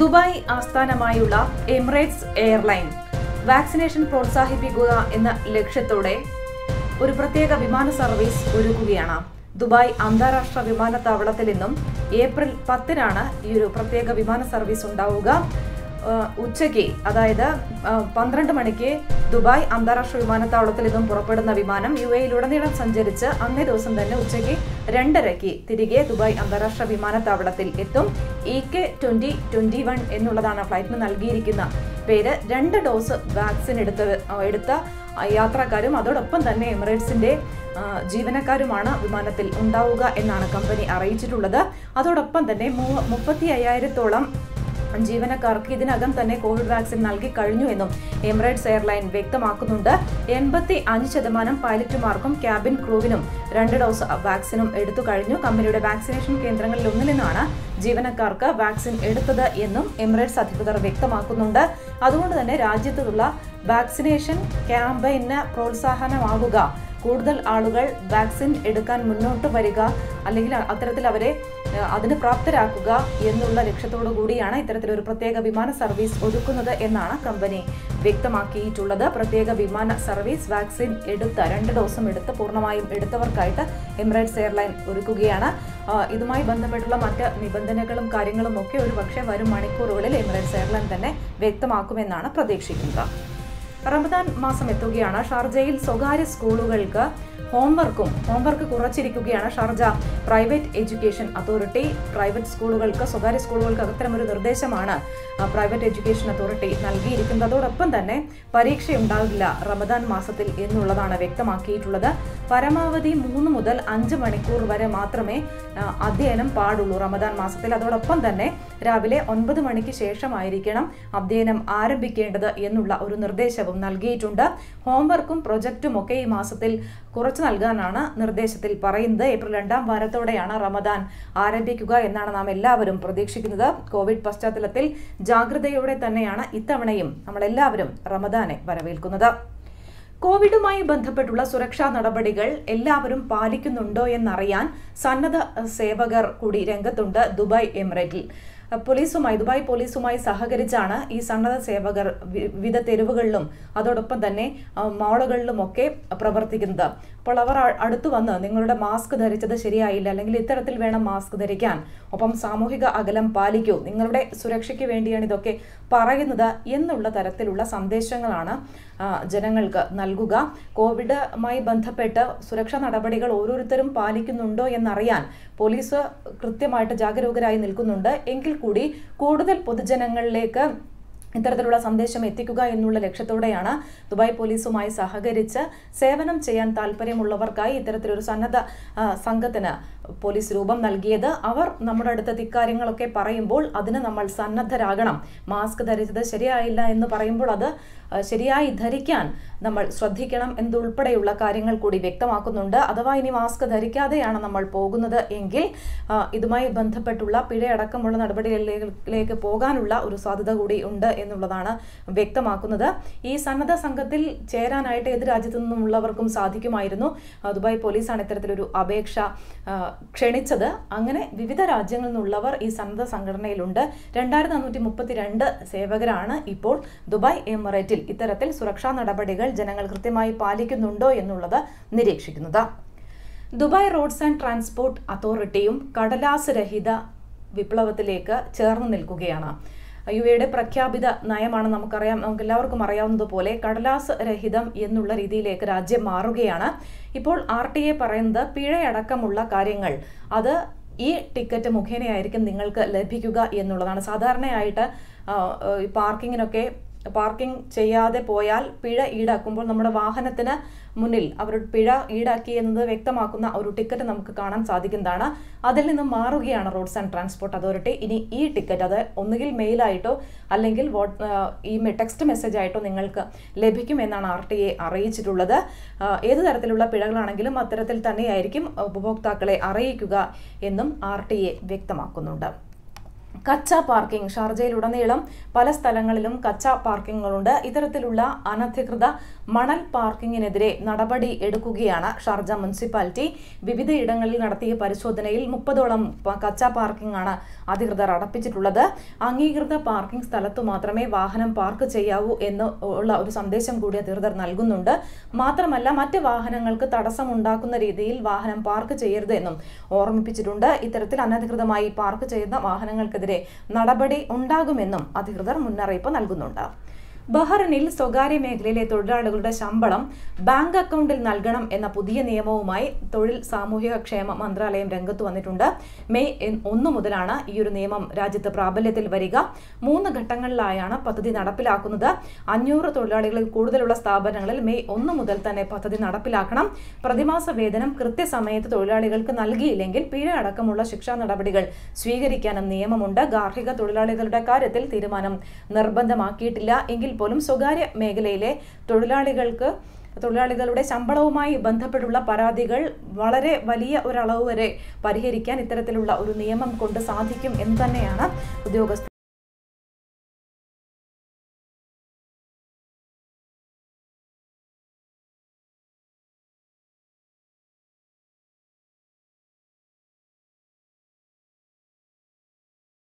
Dubai ആസ്ഥാനമായുള്ള Emirates airline vaccination പ്രോത്സാഹിപ്പിക്കുക എന്ന ലക്ഷ്യത്തോടെ ഒരു പ്രത്യേക വിമാന സർവീസ് ഒരുക്കുകയാണ് ദുബായ് അന്താരാഷ്ട്ര വിമാനത്താവളത്തിൽ നിന്നും ഏപ്രിൽ പത്തിനാണ് ഈ ഒരു പ്രത്യേക വിമാന സർവീസ് ഉണ്ടാവുക ഏഹ് ഉച്ചയ്ക്ക് അതായത് ഏഹ് പന്ത്രണ്ട് മണിക്ക് ദുബായ് അന്താരാഷ്ട്ര വിമാനത്താവളത്തിൽ നിന്നും പുറപ്പെടുന്ന വിമാനം യു എയിലുടനീളം സഞ്ചരിച്ച് അന്നേ ദിവസം തന്നെ ഉച്ചയ്ക്ക് രണ്ടരയ്ക്ക് തിരികെ ദുബായ് അന്താരാഷ്ട്ര വിമാനത്താവളത്തിൽ എത്തും E K twenty twenty one എന്നുള്ളതാണ് ഫ്ലൈറ്റിന് നൽകിയിരിക്കുന്ന പേര് രണ്ട് ഡോസ് വാക്സിൻ എടുത്ത എടുത്ത യാത്രക്കാരും അതോടൊപ്പം തന്നെ എമിറേറ്റ്സിന്റെ ആ, ജീവനക്കാരുമാണ് വിമാനത്തിൽ ഉണ്ടാവുക എന്നാണ് കമ്പനി അറിയിച്ചിട്ടുള്ളത് അതോടൊപ്പം തന്നെ മൂ- മുപ്പത്തി അയ്യായിരത്തോളം ജീവനക്കാർക്ക് ഇതിനകം തന്നെ കോവിഡ് വാക്സിൻ നൽകി കഴിഞ്ഞു എന്നും എമിറേറ്റ്സ് എയർലൈൻ വ്യക്തമാക്കുന്നുണ്ട് എൺപത്തി അഞ്ച് ശതമാനം പൈലറ്റുമാർക്കും ക്യാബിൻ ക്രൂവിനും രണ്ട് ഡോസ് വാക്സിനും എടുത്തു കഴിഞ്ഞു കമ്പനിയുടെ വാക്സിനേഷൻ കേന്ദ്രങ്ങളിൽ ഒന്നിൽ നിന്നാണ് ജീവനക്കാർക്ക് വാക്സിൻ എടുത്തത് എന്നും എമിറേറ്റ്സ് അധികൃതർ വ്യക്തമാക്കുന്നുണ്ട് അതുകൊണ്ട് തന്നെ രാജ്യത്തുള്ള വാക്സിനേഷൻ ക്യാമ്പയിന് പ്രോത്സാഹനമാവുക കൂടുതൽ ആളുകൾ വാക്സിൻ എടുക്കാൻ മുന്നോട്ട് വരിക അല്ലെങ്കിൽ അത്തരത്തിൽ അവരെ ഏഹ്, അതിന് പ്രാപ്തരാക്കുക എന്നുള്ള ലക്ഷ്യത്തോടു കൂടിയാണ് ഇത്തരത്തിലൊരു പ്രത്യേക വിമാന സർവീസ് ഒരുക്കുന്നത് എന്നാണ് കമ്പനി വ്യക്തമാക്കിയിട്ടുള്ളത് പ്രത്യേക വിമാന സർവീസ് വാക്സിൻ എടുത്ത രണ്ട് ഡോസും എടുത്ത് പൂർണ്ണമായും എടുത്തവർക്കായിട്ട് എമിറേറ്റ്സ് എയർലൈൻ ഒരുക്കുകയാണ് ആ, ഇതുമായി ബന്ധപ്പെട്ടുള്ള മറ്റ് നിബന്ധനകളും കാര്യങ്ങളും ഒക്കെ ഒരു പക്ഷേ വരും മണിക്കൂറുകളിൽ എമിറേറ്റ്സ് എയർലൈൻ തന്നെ വ്യക്തമാക്കുമെന്നാണ് പ്രതീക്ഷിക്കുന്നത് റമദാൻ മാസം എത്തുകയാണ് ഷാർജയിൽ സ്വകാര്യ സ്കൂളുകൾക്ക് ഹോംവർക്കും ഹോംവർക്ക് കുറച്ചിരിക്കുകയാണ് Sharjah private education authority private സ്കൂളുകൾക്ക് സ്വകാര്യ സ്കൂളുകൾക്ക് അത്തരമൊരു നിർദ്ദേശമാണ് ആ, പ്രൈവറ്റ് എഡ്യൂക്കേഷൻ അതോറിറ്റി നൽകിയിരിക്കുന്നത് അതോടൊപ്പം തന്നെ പരീക്ഷയുണ്ടാകില്ല റമദാൻ മാസത്തിൽ എന്നുള്ളതാണ് വ്യക്തമാക്കിയിട്ടുള്ളത് പരമാവധി മൂന്ന് മുതൽ അഞ്ച് മണിക്കൂർ വരെ മാത്രമേ ആ, അധ്യയനം പാടുള്ളൂ റമദാൻ മാസത്തിൽ അതോടൊപ്പം തന്നെ രാവിലെ ഒൻപത് മണിക്ക് ശേഷമായിരിക്കണം അധ്യയനം ആരംഭിക്കേണ്ടത് എന്നുള്ള ഒരു നിർദ്ദേശവും നൽകിയിട്ടുണ്ട് ഹോംവർക്കും പ്രൊജക്റ്റും ഒക്കെ ഈ മാസത്തിൽ കുറച്ചു നൽകാനാണ് നിർദ്ദേശത്തിൽ പറയുന്നത് ഏപ്രിൽ രണ്ടാം വാരത്തോടെയാണ് റമദാൻ ആരംഭിക്കുക എന്നാണ് നാം എല്ലാവരും പ്രതീക്ഷിക്കുന്നത് കോവിഡ് പശ്ചാത്തലത്തിൽ ജാഗ്രതയോടെ തന്നെയാണ് ഇത്തവണയും നമ്മളെല്ലാവരും റമദാനെ വരവേൽക്കുന്നത് കോവിഡുമായി ബന്ധപ്പെട്ടുള്ള സുരക്ഷാ നടപടികൾ എല്ലാവരും പാലിക്കുന്നുണ്ടോ എന്നറിയാൻ സന്നദ്ധ സേവകർ കൂടി രംഗത്തുണ്ട് ദുബായ് എമിറേറ്റിൽ പോലീസുമായി ദുബായ് പോലീസുമായി സഹകരിച്ചാണ് ഈ സന്നദ്ധ സേവകർ വി- വിവിധ തെരുവുകളിലും അതോടൊപ്പം തന്നെ ആ, മാളുകളിലുമൊക്കെ പ്രവർത്തിക്കുന്നത് അപ്പോൾ അവർ അ- അടുത്തു വന്ന് നിങ്ങളുടെ മാസ്ക് ധരിച്ചത് ശരിയായില്ല അല്ലെങ്കിൽ ഇത്തരത്തിൽ വേണം മാസ്ക് ധരിക്കാൻ ഒപ്പം സാമൂഹിക അകലം പാലിക്കൂ നിങ്ങളുടെ സുരക്ഷയ്ക്ക് വേണ്ടിയാണ് ഇതൊക്കെ പറയുന്നത് എന്നുള്ള തരത്തിലുള്ള സന്ദേശങ്ങളാണ് ആ, ജനങ്ങൾക്ക് നൽകുക കോവിഡുമായി ബന്ധപ്പെട്ട് സുരക്ഷാ നടപടികൾ ഓരോരുത്തരും പാലിക്കുന്നുണ്ടോ എന്നറിയാൻ പോലീസ് കൃത്യമായിട്ട് ജാഗരൂകരായി നിൽക്കുന്നുണ്ട് എങ്കിൽ കൂടി കൂടുതൽ പൊതുജനങ്ങളിലേക്ക് ഇത്തരത്തിലുള്ള സന്ദേശം എത്തിക്കുക എന്നുള്ള ലക്ഷ്യത്തോടെയാണ് ദുബായ് പോലീസുമായി സഹകരിച്ച് സേവനം ചെയ്യാൻ താല്പര്യമുള്ളവർക്കായി ഇത്തരത്തിലൊരു സന്നദ്ധ ആ, സംഘത്തിന് പോലീസ് രൂപം നൽകിയത് അവർ നമ്മുടെ അടുത്ത് ഇക്കാര്യങ്ങളൊക്കെ പറയുമ്പോൾ അതിന് നമ്മൾ സന്നദ്ധരാകണം മാസ്ക് ധരിച്ചത് ശരിയായില്ല എന്ന് പറയുമ്പോൾ അത് ആ, ശരിയായി ധരിക്കാൻ നമ്മൾ ശ്രദ്ധിക്കണം എന്നതുൾപ്പെടെയുള്ള കാര്യങ്ങൾ കൂടി വ്യക്തമാക്കുന്നുണ്ട് അഥവാ ഇനി മാസ്ക് ധരിക്കാതെയാണ് നമ്മൾ പോകുന്നത് എങ്കിൽ ആ, ഇതുമായി ബന്ധപ്പെട്ടുള്ള പിഴയടക്കമുള്ള നടപടികളിലേക്ക് പോകാനുള്ള ഒരു സാധ്യത കൂടി ഉണ്ട് എന്നുള്ളതാണ് വ്യക്തമാക്കുന്നത് ഈ സന്നദ്ധ സംഘത്തിൽ ചേരാനായിട്ട് ഏത് രാജ്യത്തു നിന്നുമുള്ളവർക്കും സാധിക്കുമായിരുന്നു ആ, ദുബായ് പോലീസാണ് ഇത്തരത്തിലൊരു അപേക്ഷ ആ, ക്ഷണിച്ചത് അങ്ങനെ വിവിധ രാജ്യങ്ങളിൽ നിന്നുള്ളവർ ഈ സന്നദ്ധ സംഘടനയിലുണ്ട് രണ്ടായിരത്തി നാനൂറ്റി മുപ്പത്തിരണ്ട് സേവകരാണ് ഇപ്പോൾ ദുബായ് എമിറേറ്റിൽ ഇത്തരത്തിൽ സുരക്ഷാ നടപടികൾ ജനങ്ങൾ കൃത്യമായി പാലിക്കുന്നുണ്ടോ എന്നുള്ളത് നിരീക്ഷിക്കുന്നത് ദുബായ് റോഡ്സ് ആൻഡ് ട്രാൻസ്പോർട്ട് അതോറിറ്റിയും കടലാസ് രഹിത വിപ്ലവത്തിലേക്ക് ചേർന്ന് നിൽക്കുകയാണ് യു എയുടെ പ്രഖ്യാപിത നയമാണ് നമുക്കറിയാം നമുക്ക് എല്ലാവർക്കും അറിയാവുന്നതുപോലെ കടലാസ് രഹിതം എന്നുള്ള രീതിയിലേക്ക് രാജ്യം മാറുകയാണ് ഇപ്പോൾ ആർ ടി എ പറയുന്നത് പിഴയടക്കമുള്ള കാര്യങ്ങൾ അത് ഈ ടിക്കറ്റ് മുഖേനയായിരിക്കും നിങ്ങൾക്ക് ലഭിക്കുക എന്നുള്ളതാണ് സാധാരണയായിട്ട് ആ, ഈ പാർക്കിങ്ങിനൊക്കെ പാർക്കിംഗ് ചെയ്യാതെ പോയാൽ പിഴ ഈടാക്കുമ്പോൾ നമ്മുടെ വാഹനത്തിന് മുന്നിൽ അവർ പിഴ ഈടാക്കി എന്നത് വ്യക്തമാക്കുന്ന ഒരു ടിക്കറ്റ് നമുക്ക് കാണാൻ സാധിക്കുന്നതാണ് അതിൽ നിന്നും മാറുകയാണ് റോഡ്സ് ആൻഡ് ട്രാൻസ്പോർട്ട് അതോറിറ്റി ഇനി ഈ ടിക്കറ്റ് അത് ഒന്നുകിൽ മെയിലായിട്ടോ അല്ലെങ്കിൽ വാട്ട് ആ, ഈ ടെക്സ്റ്റ് മെസ്സേജ് ആയിട്ടോ നിങ്ങൾക്ക് ലഭിക്കുമെന്നാണ് ആർ ടി എ അറിയിച്ചിട്ടുള്ളത് ആ, ഏത് തരത്തിലുള്ള പിഴകളാണെങ്കിലും അത്തരത്തിൽ തന്നെയായിരിക്കും ഉപഭോക്താക്കളെ അറിയിക്കുക എന്നും ആർ ടി എ വ്യക്തമാക്കുന്നുണ്ട് കച്ച പാർക്കിംഗ് ഷാർജയിലുടനീളം പല സ്ഥലങ്ങളിലും കച്ച പാർക്കിങ്ങുകളുണ്ട് ഇത്തരത്തിലുള്ള അനധികൃത മണൽ പാർക്കിങ്ങിനെതിരെ നടപടി എടുക്കുകയാണ് ഷാർജ മുനിസിപ്പാലിറ്റി വിവിധയിടങ്ങളിൽ നടത്തിയ പരിശോധനയിൽ മുപ്പതോളം പ- കച്ച പാർക്കിംഗ് ആണ് അധികൃതർ അടപ്പിച്ചിട്ടുള്ളത് അംഗീകൃത പാർക്കിംഗ് സ്ഥലത്തു മാത്രമേ വാഹനം പാർക്ക് ചെയ്യാവൂ എന്ന് ഉള്ള ഒരു സന്ദേശം കൂടി അധികൃതർ നൽകുന്നുണ്ട് മാത്രമല്ല മറ്റ് വാഹനങ്ങൾക്ക് തടസ്സമുണ്ടാക്കുന്ന രീതിയിൽ വാഹനം പാർക്ക് ചെയ്യരുത് എന്നും ഓർമ്മിപ്പിച്ചിട്ടുണ്ട് ഇത്തരത്തിൽ അനധികൃതമായി പാർക്ക് ചെയ്യുന്ന വാഹനങ്ങൾക്കെതിരെ നടപടി ഉണ്ടാകുമെന്നും അധികൃതർ മുന്നറിയിപ്പ് നൽകുന്നുണ്ട് ബഹ്റിനിൽ സ്വകാര്യ മേഖലയിലെ തൊഴിലാളികളുടെ ശമ്പളം ബാങ്ക് അക്കൗണ്ടിൽ നൽകണം എന്ന പുതിയ നിയമവുമായി തൊഴിൽ സാമൂഹിക ക്ഷേമ മന്ത്രാലയം രംഗത്ത് വന്നിട്ടുണ്ട് മെയ് എൻ- ഒന്ന് മുതലാണ് ഈ ഒരു നിയമം രാജ്യത്ത് പ്രാബല്യത്തിൽ വരിക മൂന്ന് ഘട്ടങ്ങളിലായാണ് പദ്ധതി നടപ്പിലാക്കുന്നത് അഞ്ഞൂറ് തൊഴിലാളികളിൽ കൂടുതലുള്ള സ്ഥാപനങ്ങളിൽ മെയ് ഒന്ന് മുതൽ തന്നെ പദ്ധതി നടപ്പിലാക്കണം പ്രതിമാസ വേതനം കൃത്യസമയത്ത് തൊഴിലാളികൾക്ക് നൽകിയില്ലെങ്കിൽ പിഴ അടക്കമുള്ള ശിക്ഷാ നടപടികൾ സ്വീകരിക്കാനും നിയമമുണ്ട് ഗാർഹിക തൊഴിലാളികളുടെ കാര്യത്തിൽ തീരുമാനം നിർബന്ധമാക്കിയിട്ടില്ല എങ്കിൽ പോലും സ്വകാര്യ മേഖലയിലെ തൊഴിലാളികൾക്ക് തൊഴിലാളികളുടെ ശമ്പളവുമായി ബന്ധപ്പെട്ടുള്ള പരാതികൾ വളരെ വലിയ ഒരളവ് വരെ പരിഹരിക്കാൻ ഇത്തരത്തിലുള്ള ഒരു നിയമം കൊണ്ട് സാധിക്കും എന്ന് തന്നെയാണ് ഉദ്യോഗസ്ഥർ